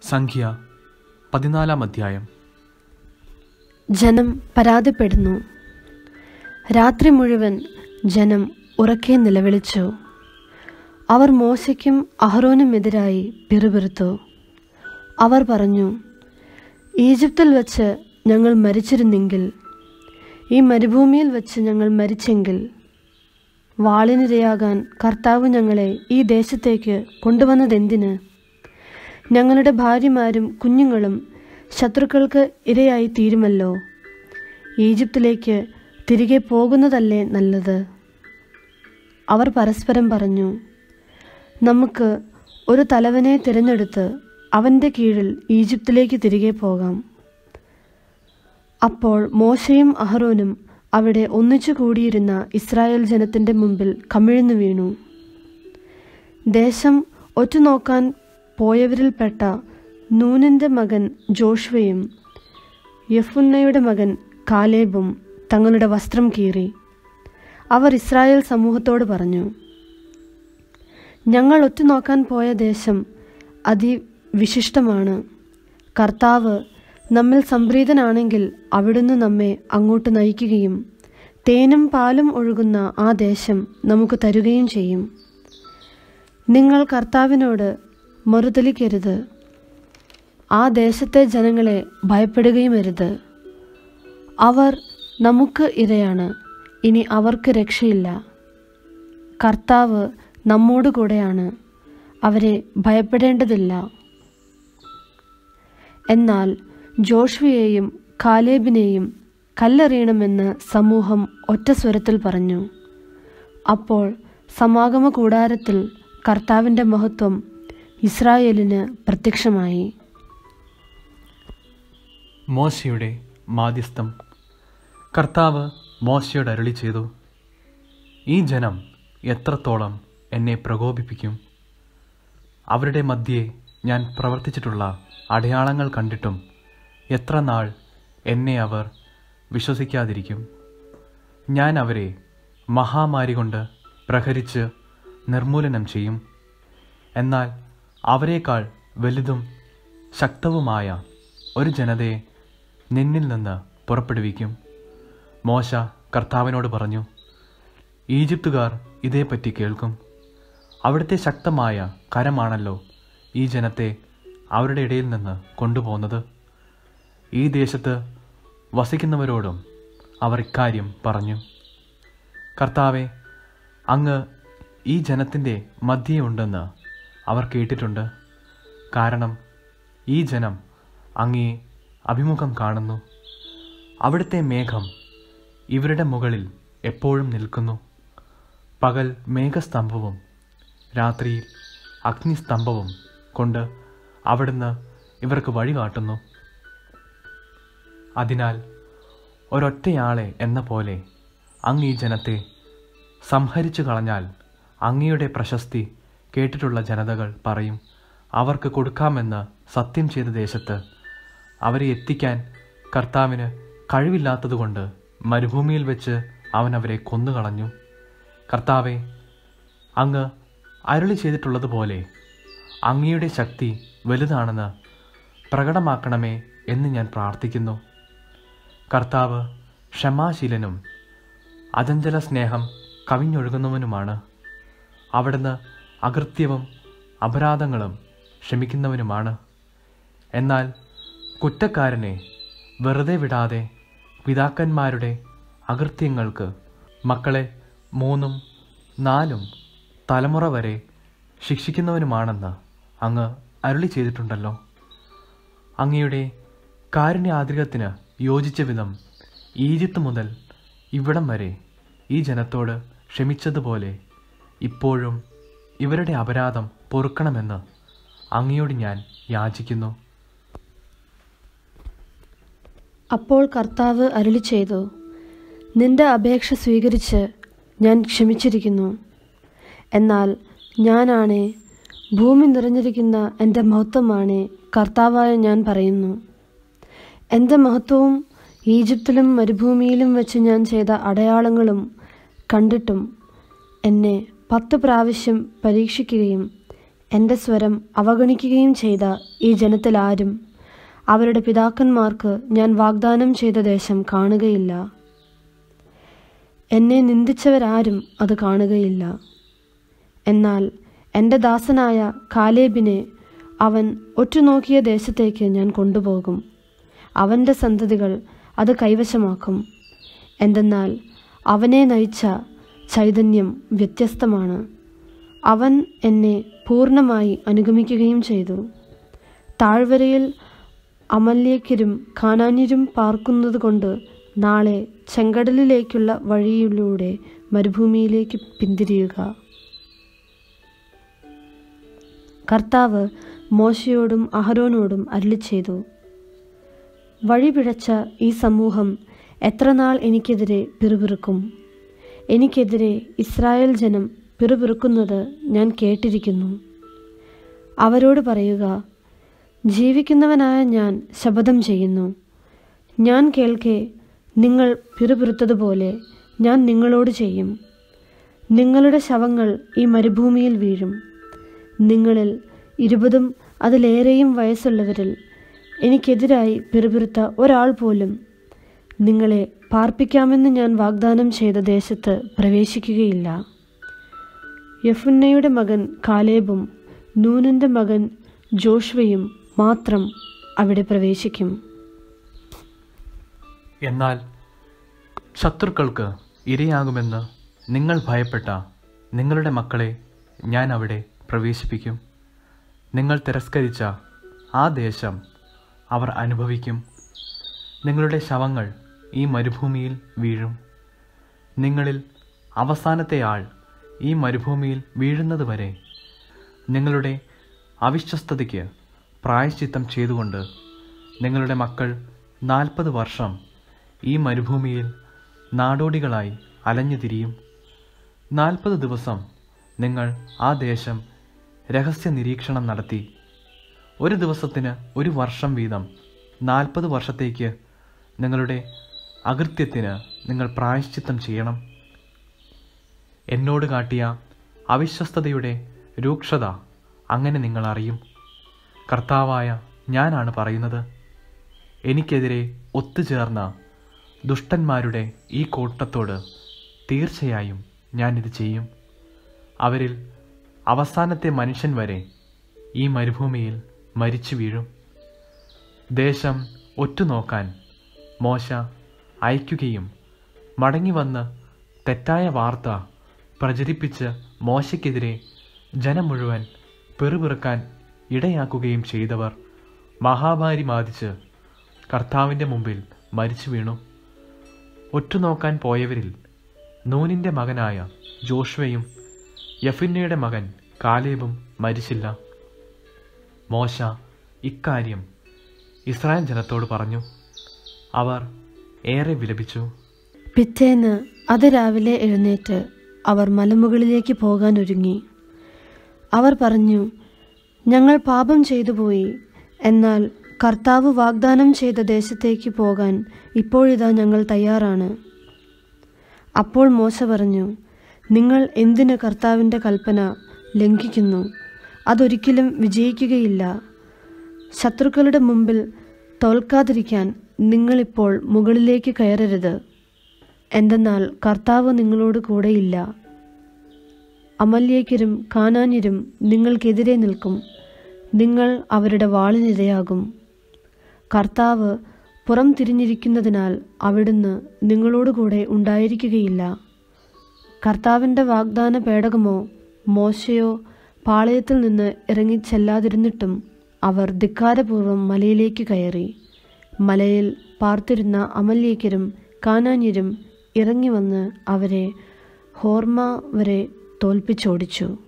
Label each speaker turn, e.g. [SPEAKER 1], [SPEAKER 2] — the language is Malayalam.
[SPEAKER 1] സംഖ്യ പതിനാലാം അധ്യായം
[SPEAKER 2] ജനം പരാതിപ്പെടുന്നു രാത്രി മുഴുവൻ ജനം ഉറക്കെ നിലവിളിച്ചു അവർ മോശയ്ക്കും അഹ്റോനുമെതിരായി പിറുപിറുത്തു അവർ പറഞ്ഞു ഈജിപ്തിൽ വച്ച് ഞങ്ങൾ മരിച്ചിരുന്നെങ്കിൽ ഈ മരുഭൂമിയിൽ വച്ച് ഞങ്ങൾ മരിച്ചെങ്കിൽ വാളിനിരയാകാൻ കർത്താവ് ഞങ്ങളെ ഈ ദേശത്തേക്ക് കൊണ്ടുവന്നതെന്തിന് ഞങ്ങളുടെ ഭാര്യമാരും കുഞ്ഞുങ്ങളും ശത്രുക്കൾക്ക് ഇരയായി തീരുമല്ലോ ഈജിപ്തിലേക്ക് തിരികെ പോകുന്നതല്ലേ നല്ലത് അവർ പരസ്പരം പറഞ്ഞു നമുക്ക് ഒരു തലവനെ തിരഞ്ഞെടുത്ത് അവൻ്റെ കീഴിൽ ഈജിപ്തിലേക്ക് തിരികെ പോകാം അപ്പോൾ മോശയും അഹ്റോനും അവിടെ ഒന്നിച്ചു കൂടിയിരുന്ന ഇസ്രായേൽ ജനത്തിൻ്റെ മുമ്പിൽ കമിഴ്ന്നു വീണു ദേശം ഒറ്റുനോക്കാൻ പോയവരിൽപ്പെട്ട നൂനിൻ്റെ മകൻ ജോഷുവയും യഫുന്നയുടെ മകൻ കാലേബും തങ്ങളുടെ വസ്ത്രം കീറി അവർ ഇസ്രായേൽ സമൂഹത്തോട് പറഞ്ഞു ഞങ്ങൾ ഒറ്റുനോക്കാൻ പോയ ദേശം അതിവിശിഷ്ടമാണ് കർത്താവ് നമ്മിൽ സംപ്രീതനാണെങ്കിൽ അവിടുന്ന് നമ്മെ അങ്ങോട്ട് നയിക്കുകയും തേനും പാലും ഒഴുകുന്ന ആ ദേശം നമുക്ക് തരുകയും ചെയ്യും നിങ്ങൾ കർത്താവിനോട് മറുതലിക്കരുത് ആ ദേശത്തെ ജനങ്ങളെ ഭയപ്പെടുകയുമരുത് അവർ നമുക്ക് ഇരയാണ് ഇനി അവർക്ക് രക്ഷയില്ല കർത്താവ് നമ്മോട് കൂടെയാണ് അവരെ ഭയപ്പെടേണ്ടതില്ല എന്നാൽ ജോഷുവയെയും കാലേബിനെയും കല്ലെറിയണമെന്ന് സമൂഹം ഒറ്റ സ്വരത്തിൽ പറഞ്ഞു അപ്പോൾ സമാഗമ കൂടാരത്തിൽ കർത്താവിൻ്റെ മഹത്വം ഇസ്രായേലിന് പ്രത്യക്ഷമായി
[SPEAKER 1] മോശയുടെ മാധ്യസ്ഥം കർത്താവ് മോശയോട് അരുളി ചെയ്തു ഈ ജനം എത്രത്തോളം എന്നെ പ്രകോപിപ്പിക്കും അവരുടെ മധ്യേ ഞാൻ പ്രവർത്തിച്ചിട്ടുള്ള അടയാളങ്ങൾ കണ്ടിട്ടും എത്ര നാൾ എന്നെ അവർ വിശ്വസിക്കാതിരിക്കും ഞാൻ അവരെ മഹാമാരി കൊണ്ട് പ്രഹരിച്ച് നിർമൂലനം ചെയ്യും എന്നാൽ അവരെക്കാൾ വലുതും ശക്തവുമായ ഒരു ജനതയെ നിന്നിൽ നിന്ന് പുറപ്പെടുവിക്കും മോശ കർത്താവിനോട് പറഞ്ഞു ഈജിപ്തുകാർ ഇതേപ്പറ്റി കേൾക്കും അവിടുത്തെ ശക്തമായ കരമാണല്ലോ ഈ ജനത്തെ അവരുടെ ഇടയിൽ നിന്ന് കൊണ്ടുപോകുന്നത് ഈ ദേശത്ത് വസിക്കുന്നവരോടും അവർ ഇക്കാര്യം പറഞ്ഞു കർത്താവെ അങ്ങ് ഈ ജനത്തിൻ്റെ മധ്യേ ഉണ്ടെന്ന് അവർ കേട്ടിട്ടുണ്ട് കാരണം ഈ ജനം അങ്ങേ അഭിമുഖം കാണുന്നു അവിടുത്തെ മേഘം ഇവരുടെ മുകളിൽ എപ്പോഴും നിൽക്കുന്നു പകൽ മേഘസ്തംഭവും രാത്രിയിൽ അഗ്നിസ്തംഭവും കൊണ്ട് അവിടുന്ന് ഇവർക്ക് വഴി കാട്ടുന്നു അതിനാൽ ഒരൊറ്റയാളെ എന്ന പോലെ അങ്ങ് ഈ ജനത്തെ സംഹരിച്ചു കളഞ്ഞാൽ അങ്ങയുടെ പ്രശസ്തി കേട്ടിട്ടുള്ള ജനതകൾ പറയും അവർക്ക് കൊടുക്കാമെന്ന് സത്യം ചെയ്ത ദേശത്ത് അവരെ എത്തിക്കാൻ കർത്താവിന് കഴിവില്ലാത്തതുകൊണ്ട് മരുഭൂമിയിൽ വെച്ച് അവൻ അവരെ കൊന്നുകളഞ്ഞു കർത്താവെ അങ്ങ് അരുളി ചെയ്തിട്ടുള്ളതുപോലെ അങ്ങയുടെ ശക്തി വലുതാണെന്ന് പ്രകടമാക്കണമേ എന്ന് ഞാൻ പ്രാർത്ഥിക്കുന്നു കർത്താവ് ക്ഷമാശീലനും അചഞ്ചല സ്നേഹം കവിഞ്ഞൊഴുകുന്നവനുമാണ് അവിടുന്ന് അകൃത്യവും അപരാധങ്ങളും ക്ഷമിക്കുന്നവനുമാണ് എന്നാൽ കുറ്റക്കാരനെ വെറുതെ വിടാതെ പിതാക്കന്മാരുടെ അകൃത്യങ്ങൾക്ക് മക്കളെ മൂന്നും നാലും തലമുറ വരെ ശിക്ഷിക്കുന്നവനുമാണെന്ന് അങ്ങ് അരുളി ചെയ്തിട്ടുണ്ടല്ലോ അങ്ങയുടെ കാരുണ്യാതിരകത്തിന് യോജിച്ച വിധം ഈജിപ്ത് മുതൽ ഇവിടം വരെ ഈ ജനത്തോട് ക്ഷമിച്ചതുപോലെ ഇപ്പോഴും ഇവരുടെ അപരാധം പൊറുക്കണമെന്ന് അങ്ങയോട് ഞാൻ യാചിക്കുന്നു
[SPEAKER 2] അപ്പോൾ കർത്താവ് അരുളി ചെയ്തു നിന്റെ അപേക്ഷ സ്വീകരിച്ച് ഞാൻ ക്ഷമിച്ചിരിക്കുന്നു എന്നാൽ ഞാനാണേ ഭൂമി നിറഞ്ഞിരിക്കുന്ന എൻ്റെ മഹത്വമാണേ കർത്താവായ ഞാൻ പറയുന്നു എൻ്റെ മഹത്വവും ഈജിപ്തിലും മരുഭൂമിയിലും വെച്ച് ഞാൻ ചെയ്ത അടയാളങ്ങളും കണ്ടിട്ടും എന്നെ പത്ത് പ്രാവശ്യം പരീക്ഷിക്കുകയും എൻ്റെ സ്വരം അവഗണിക്കുകയും ചെയ്ത ഈ ജനത്തിൽ ആരും അവരുടെ പിതാക്കന്മാർക്ക് ഞാൻ വാഗ്ദാനം ചെയ്ത ദേശം കാണുകയില്ല എന്നെ നിന്ദിച്ചവരാരും അത് കാണുകയില്ല എന്നാൽ എൻ്റെ ദാസനായ കാലേബിനെ അവൻ ഒറ്റുനോക്കിയ ദേശത്തേക്ക് ഞാൻ കൊണ്ടുപോകും അവൻ്റെ സന്തതികൾ അത് കൈവശമാക്കും എന്തെന്നാൽ അവനെ നയിച്ച ചൈതന്യം വ്യത്യസ്തമാണ് അവൻ എന്നെ പൂർണ്ണമായി അനുഗമിക്കുകയും ചെയ്തു താഴ്വരയിൽ അമല്യക്കരും കാനാന്യരും പാർക്കുന്നതുകൊണ്ട് നാളെ ചെങ്കടലിലേക്കുള്ള വഴിയിലൂടെ മരുഭൂമിയിലേക്ക് പിന്തിരിയുക കർത്താവ് മോശയോടും അഹരോനോടും അരുളി ചെയ്തു വഴി പിഴച്ച ഈ സമൂഹം എത്ര നാൾ എനിക്കെതിരെ പിറുപിറുക്കും എനിക്കെതിരെ ഇസ്രായേൽ ജനം പിറുപിറുക്കുന്നത് ഞാൻ കേട്ടിരിക്കുന്നു അവരോട് പറയുക ജീവിക്കുന്നവനായ ഞാൻ ശപഥം ചെയ്യുന്നു ഞാൻ കേൾക്കെ നിങ്ങൾ പിറുപിറുത്തതുപോലെ ഞാൻ നിങ്ങളോട് ചെയ്യും നിങ്ങളുടെ ശവങ്ങൾ ഈ മരുഭൂമിയിൽ വീഴും നിങ്ങളിൽ ഇരുപതും അതിലേറെയും വയസ്സുള്ളവരിൽ എനിക്കെതിരായി പിറുപിറുത്ത ഒരാൾ പോലും നിങ്ങളെ പാർപ്പിക്കാമെന്ന് ഞാൻ വാഗ്ദാനം ചെയ്ത ദേശത്ത് പ്രവേശിക്കുകയില്ല യഫുന്നയുടെ മകൻ കാലേബും നൂനന്റെ മകൻ ജോഷ്വയും മാത്രം അവിടെ പ്രവേശിക്കും
[SPEAKER 1] എന്നാൽ ശത്രുക്കൾക്ക് ഇരയാകുമെന്ന് നിങ്ങൾ ഭയപ്പെട്ട നിങ്ങളുടെ മക്കളെ ഞാൻ അവിടെ പ്രവേശിപ്പിക്കും നിങ്ങൾ തിരസ്കരിച്ച ആ ദേശം അവർ അനുഭവിക്കും നിങ്ങളുടെ ശവങ്ങൾ ഈ മരുഭൂമിയിൽ വീഴും നിങ്ങളിൽ അവസാനത്തെ ആൾ ഈ മരുഭൂമിയിൽ വീഴുന്നതുവരെ നിങ്ങളുടെ അവിശ്വസ്തതയ്ക്ക് പ്രായശ്ചിത്തം ചെയ്തുകൊണ്ട് നിങ്ങളുടെ മക്കൾ നാൽപ്പത് വർഷം ഈ മരുഭൂമിയിൽ നാടോടികളായി അലഞ്ഞു തിരിയും നാൽപ്പത് ദിവസം നിങ്ങൾ ആ ദേശം രഹസ്യ നിരീക്ഷണം നടത്തി ഒരു ദിവസത്തിന് ഒരു വർഷം വീതം നാൽപ്പത് വർഷത്തേക്ക് നിങ്ങളുടെ അകൃത്യത്തിന് നിങ്ങൾ പ്രായശ്ചിത്തം ചെയ്യണം എന്നോട് കാട്ടിയ അവിശ്വസ്തതയുടെ രൂക്ഷത അങ്ങനെ നിങ്ങൾ അറിയും കർത്താവായ ഞാനാണ് പറയുന്നത് എനിക്കെതിരെ ഒത്തുചേർന്ന ദുഷ്ടന്മാരുടെ ഈ കൂട്ടത്തോട് തീർച്ചയായും ഞാനിത് ചെയ്യും അവരിൽ അവസാനത്തെ മനുഷ്യൻ വരെ ഈ മരുഭൂമിയിൽ മരിച്ചു വീഴും ദേശം ഒറ്റുനോക്കാൻ മോശ അയക്കുകയും മടങ്ങി വന്ന് തെറ്റായ വാർത്ത പ്രചരിപ്പിച്ച് മോശയ്ക്കെതിരെ ജനം മുഴുവൻ പെറുപിറുക്കാൻ ഇടയാക്കുകയും ചെയ്തവർ മഹാമാരി ബാധിച്ച് കർത്താവിൻ്റെ മുമ്പിൽ മരിച്ചു വീണു ഒറ്റുനോക്കാൻ പോയവരിൽ നൂനിൻ്റെ മകനായ ജോഷ്വയും യഫിന്നയുടെ മകൻ കാലേബും മരിച്ചില്ല മോശ ഇക്കാര്യം ഇസ്രായേൽ ജനത്തോട് പറഞ്ഞു അവർ ഏറെ വിലപിച്ചു
[SPEAKER 2] പിറ്റേന്ന് അതിരാവിലെ എഴുന്നേറ്റ് അവർ മലമുകളിലേക്ക് പോകാൻ ഒരുങ്ങി അവർ പറഞ്ഞു ഞങ്ങൾ പാപം ചെയ്തു പോയി എന്നാൽ കർത്താവ് വാഗ്ദാനം ചെയ്ത ദേശത്തേക്ക് പോകാൻ ഇപ്പോഴിതാ ഞങ്ങൾ തയ്യാറാണ് അപ്പോൾ മോശ പറഞ്ഞു നിങ്ങൾ എന്തിന് കർത്താവിൻ്റെ കൽപ്പന ലംഘിക്കുന്നു അതൊരിക്കലും വിജയിക്കുകയില്ല ശത്രുക്കളുടെ മുമ്പിൽ തോൽക്കാതിരിക്കാൻ നിങ്ങളിപ്പോൾ മുകളിലേക്ക് കയറരുത് എന്തെന്നാൽ കർത്താവ് നിങ്ങളോട് കൂടെയില്ല അമല്യേക്കരും കാനാന്യരും നിങ്ങൾക്കെതിരെ നിൽക്കും നിങ്ങൾ അവരുടെ വാളിനിരയാകും കർത്താവ് പുറം തിരിഞ്ഞിരിക്കുന്നതിനാൽ അവിടുന്ന് നിങ്ങളോടുകൂടെ ഉണ്ടായിരിക്കുകയില്ല കർത്താവിൻ്റെ വാഗ്ദാന പേടകമോ മോശയോ പാളയത്തിൽ നിന്ന് ഇറങ്ങിച്ചെല്ലാതിരുന്നിട്ടും അവർ ധിക്കാരപൂർവ്വം മലയിലേക്ക് കയറി മലയിൽ പാർത്തിരുന്ന അമല്യേക്കരും കാനാന്യരും ഇറങ്ങി വന്ന് അവരെ ഹോർമ വരെ തോൽപ്പിച്ചോടിച്ചു